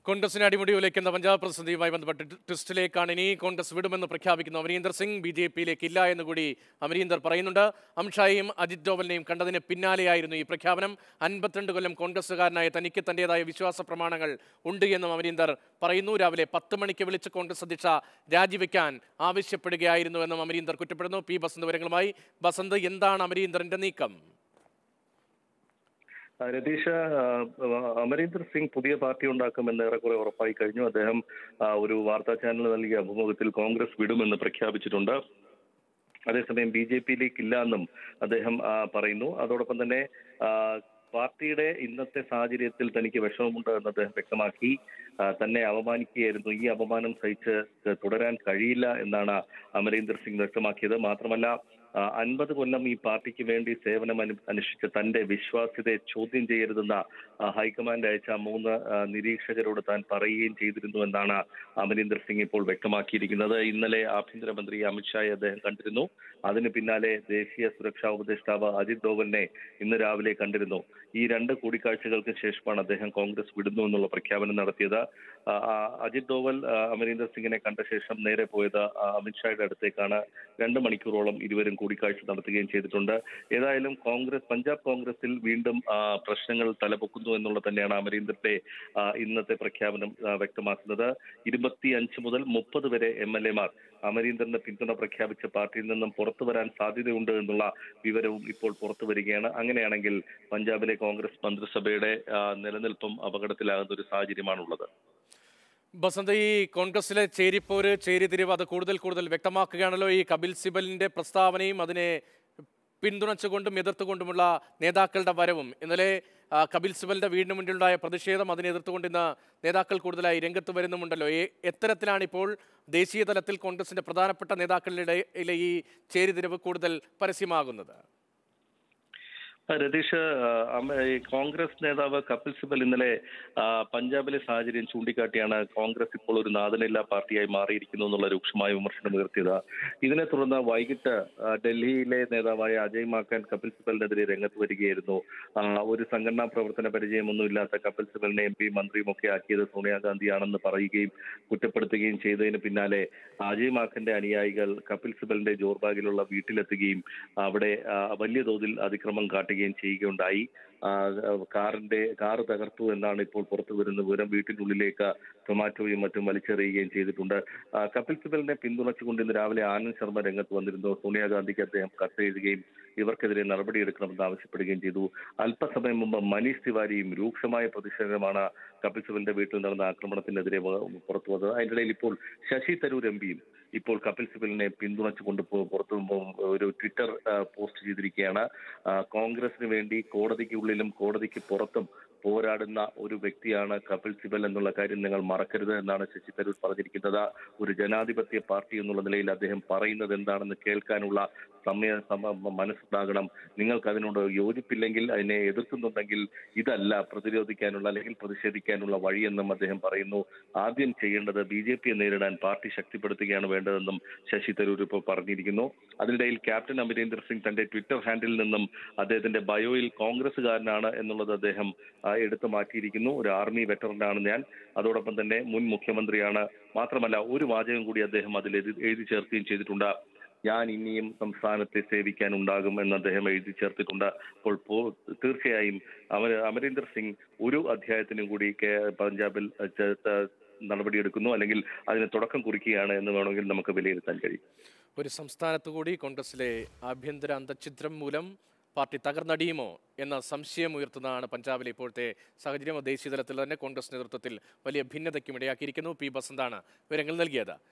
കോൺഗ്രസിനെ അടിമുടി ഉലയ്ക്കുന്ന പഞ്ചാബ് പ്രതിസന്ധിയുമായി ബന്ധപ്പെട്ട് ടി- ട്വിസ്റ്റിലേക്കാണ് ഇനി കോൺഗ്രസ് വിടുമെന്ന് പ്രഖ്യാപിക്കുന്നു അമരീന്ദർ സിംഗ് ബി ജെ പിയിലേക്ക് ഇല്ല എന്ന് കൂടി അമരീന്ദർ പറയുന്നുണ്ട് അമിത്ഷായെയും അജിത് ഡോവലിനെയും കണ്ടതിന് പിന്നാലെയായിരുന്നു ഈ പ്രഖ്യാപനം അൻപത്തിരണ്ട് കൊല്ലം കോൺഗ്രസ്സുകാരനായ തനിക്ക് തന്റേതായ വിശ്വാസ പ്രമാണങ്ങൾ ഉണ്ട് എന്നും അമരീന്ദർ പറയുന്നു രാവിലെ പത്ത് മണിക്ക് വിളിച്ച് കോൺഗ്രസ് അധ്യക്ഷ രാജിവെക്കാൻ ആവശ്യപ്പെടുകയായിരുന്നുവെന്നും അമരീന്ദർ കുറ്റപ്പെടുന്നു പി ബസന്ത് വിവരങ്ങളുമായി ബസന്ത് എന്താണ് അമരീന്ദറിന്റെ നീക്കം ആ, രതീഷ് ആ, അമരീന്ദർ സിംഗ് പുതിയ പാർട്ടി ഉണ്ടാക്കുമെന്ന് ഏറെക്കുറെ ഉറപ്പായി കഴിഞ്ഞു അദ്ദേഹം ആ, ഒരു വാർത്താ ചാനലിന് നൽകിയ അഭിമുഖത്തിൽ കോൺഗ്രസ് വിടുമെന്ന് പ്രഖ്യാപിച്ചിട്ടുണ്ട് അതേസമയം ബി ജെ പിയിലേക്ക് ഇല്ല എന്നും അദ്ദേഹം ആ, പറയുന്നു അതോടൊപ്പം തന്നെ ആ, പാർട്ടിയുടെ ഇന്നത്തെ സാഹചര്യത്തിൽ തനിക്ക് വിഷമമുണ്ട് എന്ന് അദ്ദേഹം വ്യക്തമാക്കി ആ, തന്നെ അപമാനിക്കുകയായിരുന്നു ഈ അപമാനം സഹിച്ച് തുടരാൻ കഴിയില്ല എന്നാണ് അമരീന്ദർ സിംഗ് വ്യക്തമാക്കിയത് മാത്രമല്ല ആ, അൻപത് കൊല്ലം ഈ പാർട്ടിക്ക് വേണ്ടി സേവനം അനു അനുഷ്ഠിച്ച തന്റെ വിശ്വാസ്യതയെ ചോദ്യം ചെയ്യരുതെന്ന ആ, ഹൈക്കമാൻഡ് അയച്ച മൂന്ന് ആ, നിരീക്ഷകരോട് താൻ പറയുകയും ചെയ്തിരുന്നു എന്നാണ് അമരീന്ദർ സിംഗ് ഇപ്പോൾ വ്യക്തമാക്കിയിരിക്കുന്നത് ഇന്നലെ ആഭ്യന്തരമന്ത്രി അമിത്ഷായെ അദ്ദേഹം കണ്ടിരുന്നു അതിന് പിന്നാലെ ദേശീയ സുരക്ഷാ ഉപദേഷ്ടാവ് അജിത് ഡോവലിനെ ഇന്ന് രാവിലെ കണ്ടിരുന്നു ഈ രണ്ട് കൂടിക്കാഴ്ചകൾക്ക് ശേഷമാണ് അദ്ദേഹം കോൺഗ്രസ് വിടുന്നു എന്നുള്ള പ്രഖ്യാപനം നടത്തിയത് ആ, ആ, അജിത് ഡോവൽ ആ, അമരീന്ദർ സിംഗിനെ കണ്ട ശേഷം നേരെ പോയത് ആ, അമിത്ഷായുടെ അടുത്തേക്കാണ് രണ്ട് മണിക്കൂറോളം ഇരുവരും കൂടിക്കാഴ്ച നടത്തുകയും ചെയ്തിട്ടുണ്ട് ഏതായാലും കോൺഗ്രസ് പഞ്ചാബ് കോൺഗ്രസിൽ വീണ്ടും ആ, പ്രശ്നങ്ങൾ തലപൊക്കുന്നു എന്നുള്ളത് തന്നെയാണ് അമരീന്ദറിന്റെ ആ, ഇന്നത്തെ പ്രഖ്യാപനം ആ, വ്യക്തമാക്കുന്നത് ഇരുപത്തി അഞ്ച് മുതൽ മുപ്പത് വരെ എം എൽ എമാർ അമരീന്ദറിന് പിന്തുണ പ്രഖ്യാപിച്ച പാർട്ടിയിൽ നിന്നും പുറത്തു വരാൻ സാധ്യതയുണ്ട് എന്നുള്ള വിവരവും ഇപ്പോൾ പുറത്തു വരികയാണ് അങ്ങനെയാണെങ്കിൽ പഞ്ചാബിലെ കോൺഗ്രസ് മന്ത്രിസഭയുടെ ആ, നിലനിൽപ്പും അപകടത്തിലാകുന്ന ഒരു സാഹചര്യമാണുള്ളത് ബസന്ത് ഈ കോൺഗ്രസിലെ ചേരിപ്പോര് ചേരിതിരിവ് അത് കൂടുതൽ കൂടുതൽ വ്യക്തമാക്കുകയാണല്ലോ ഈ കപിൽ സിബലിന്റെ പ്രസ്താവനയും അതിനെ പിന്തുണച്ചുകൊണ്ടും എതിർത്തുകൊണ്ടുമുള്ള നേതാക്കളുടെ വരവും ഇന്നലെ ആ, കപിൽ സിബലിന്റെ വീടിന് മുന്നിലുണ്ടായ പ്രതിഷേധം അതിനെ എതിർത്തുകൊണ്ട് ഇന്ന് നേതാക്കൾ കൂടുതലായി രംഗത്ത് വരുന്നുമുണ്ടല്ലോ എ- എത്തരത്തിലാണ് ഇപ്പോൾ ദേശീയ തലത്തിൽ കോൺഗ്രസിന്റെ പ്രധാനപ്പെട്ട നേതാക്കളുടെ ഇടയിലെ ഈ ചേരിതിരിവ് കൂടുതൽ പരസ്യമാകുന്നത് ആ, രതീഷ് ആ, അമ- ഈ കോൺഗ്രസ് നേതാവ് കപിൽ സിബൽ ഇന്നലെ ആ, പഞ്ചാബിലെ സാഹചര്യം ചൂണ്ടിക്കാട്ടിയാണ് കോൺഗ്രസ് ഇപ്പോൾ ഒരു നാഥനില്ലാ പാർട്ടിയായി മാറിയിരിക്കുന്നു എന്നുള്ള രൂക്ഷമായ വിമർശനം ഉയർത്തിയത് ഇതിനെ തുടർന്ന് വൈകിട്ട് ആ, ഡൽഹിയിലെ നേതാവായ അജയ് മാക്കൻ കപിൽ സിബലിനെതിരെ രംഗത്ത് വരികയായിരുന്നു ആ, ഒരു സംഘടനാ പ്രവർത്തന പരിചയമൊന്നും ഇല്ലാത്ത കപിൽ സിബലിനെ എം പി മന്ത്രിയും ഒക്കെ ആക്കിയത് സോണിയാഗാന്ധിയാണെന്ന് പറയുകയും കുറ്റപ്പെടുത്തുകയും ചെയ്തതിന് പിന്നാലെ അജയ് മാക്കന്റെ അനുയായികൾ കപിൽ സിബലിന്റെ ജോർബാഗിലുള്ള വീട്ടിലെത്തുകയും അവിടെ ആ, വലിയ തോതിൽ അതിക്രമം കാട്ടുകയും ചെയ്യുകയുണ്ടായി ആ, കാറിന്റെ കാറ് തകർത്തു എന്നാണ് ഇപ്പോൾ പുറത്തു വരുന്ന വിവരം വീട്ടിനുള്ളിലേക്ക് ടൊമാറ്റോയും മറ്റും വലിച്ചെറിയുകയും ചെയ്തിട്ടുണ്ട് ആ, കപിൽ സിബലിനെ പിന്തുണച്ചുകൊണ്ട് ഇന്ന് രാവിലെ ആനന്ദ് ശർമ്മ രംഗത്ത് വന്നിരുന്നു സോണിയാഗാന്ധിക്ക് അദ്ദേഹം കത്തെഴുതുകയും ഇവർക്കെതിരെ നടപടിയെടുക്കണമെന്ന് ആവശ്യപ്പെടുകയും ചെയ്തു അല്പസമയം മുമ്പ് മനീഷ് തിവാരിയും രൂക്ഷമായ പ്രതിഷേധമാണ് കപിൽ സിബലിന്റെ വീട്ടിൽ നടന്ന ആക്രമണത്തിനെതിരെ വ- പുറത്തു വന്നത് അതിനിടയിൽ ഇപ്പോൾ ശശി തരൂർ എം പിയും ഇപ്പോൾ കപിൽ സിബലിനെ പിന്തുണച്ചുകൊണ്ട് പോ- പുറത്തു പോ- ഒരു ട്വിറ്റർ ആ, പോസ്റ്റ് ചെയ്തിരിക്കുകയാണ് ആ, കോൺഗ്രസിന് വേണ്ടി കോടതിക്കുള്ളിലും കോടതിക്ക് പുറത്തും പോരാടുന്ന ഒരു വ്യക്തിയാണ് കപിൽ സിബൽ എന്നുള്ള കാര്യം നിങ്ങൾ മറക്കരുത് എന്നാണ് ശശി തരൂർ പറഞ്ഞിരിക്കുന്നത് ഒരു ജനാധിപത്യ പാർട്ടി എന്നുള്ള നിലയിൽ അദ്ദേഹം പറയുന്നത് എന്താണെന്ന് കേൾക്കാനുള്ള സമയ സമ മനസ്സുണ്ടാകണം നിങ്ങൾക്ക് അതിനോട് യോജിപ്പില്ലെങ്കിൽ അതിനെ എതിർക്കുന്നുണ്ടെങ്കിൽ ഇതല്ല പ്രതിരോധിക്കാനുള്ള അല്ലെങ്കിൽ പ്രതിഷേധിക്കാനുള്ള വഴിയെന്നും അദ്ദേഹം പറയുന്നു ആദ്യം ചെയ്യേണ്ടത് ബി ജെ പിയെ നേരിടാൻ പാർട്ടി ശക്തിപ്പെടുത്തുകയാണ് വേണ്ടതെന്നും ശശി തരൂർ ഇപ്പോൾ പറഞ്ഞിരിക്കുന്നു അതിനിടയിൽ ക്യാപ്റ്റൻ അമരീന്ദർ സിംഗ് തന്റെ ട്വിറ്റർ ഹാൻഡിൽ നിന്നും അദ്ദേഹത്തിന്റെ ബയോയിൽ കോൺഗ്രസ്സുകാരനാണ് എന്നുള്ളത് അദ്ദേഹം ആ, എടുത്തു മാറ്റിയിരിക്കുന്നു ഒരു ആർമി വെറ്ററനാണ് ഞാൻ അതോടൊപ്പം തന്നെ മുൻ മുഖ്യമന്ത്രിയാണ് മാത്രമല്ല ഒരു വാചകം കൂടി അദ്ദേഹം അതിൽ എഴുതി എഴുതി ചേർക്കുകയും ചെയ്തിട്ടുണ്ട് ഞാൻ ഇനിയും സംസ്ഥാനത്തെ സേവിക്കാൻ ഉണ്ടാകും എന്ന് അദ്ദേഹം എഴുതി ചേർത്തിട്ടുണ്ട് അപ്പോൾ പോ- തീർച്ചയായും അമര അമരീന്ദർ സിംഗ് ഒരു അധ്യായത്തിനും കൂടി കേ- പഞ്ചാബിൽ ചേർത്ത് നടപടിയെടുക്കുന്നു അല്ലെങ്കിൽ അതിന് തുടക്കം കുറിക്കുകയാണ് എന്ന് വേണമെങ്കിൽ നമുക്ക് വിലയിരുത്താൻ കഴിയും ഒരു സംസ്ഥാനത്ത് കൂടി കോൺഗ്രസിലെ ആഭ്യന്തര അന്തഛിദ്രം മൂലം പാർട്ടി തകർന്നടിയുമോ എന്ന സംശയം ഉയർത്തുന്നതാണ് പഞ്ചാബിലെ ഇപ്പോഴത്തെ സാഹചര്യം ദേശീയ തലത്തിൽ തന്നെ കോൺഗ്രസ് നേതൃത്വത്തിൽ വലിയ ഭിന്നതയ്ക്കും ഇടയാക്കിയിരിക്കുന്നു പി ബസന്താണ് വിവരങ്ങൾ നൽകിയത്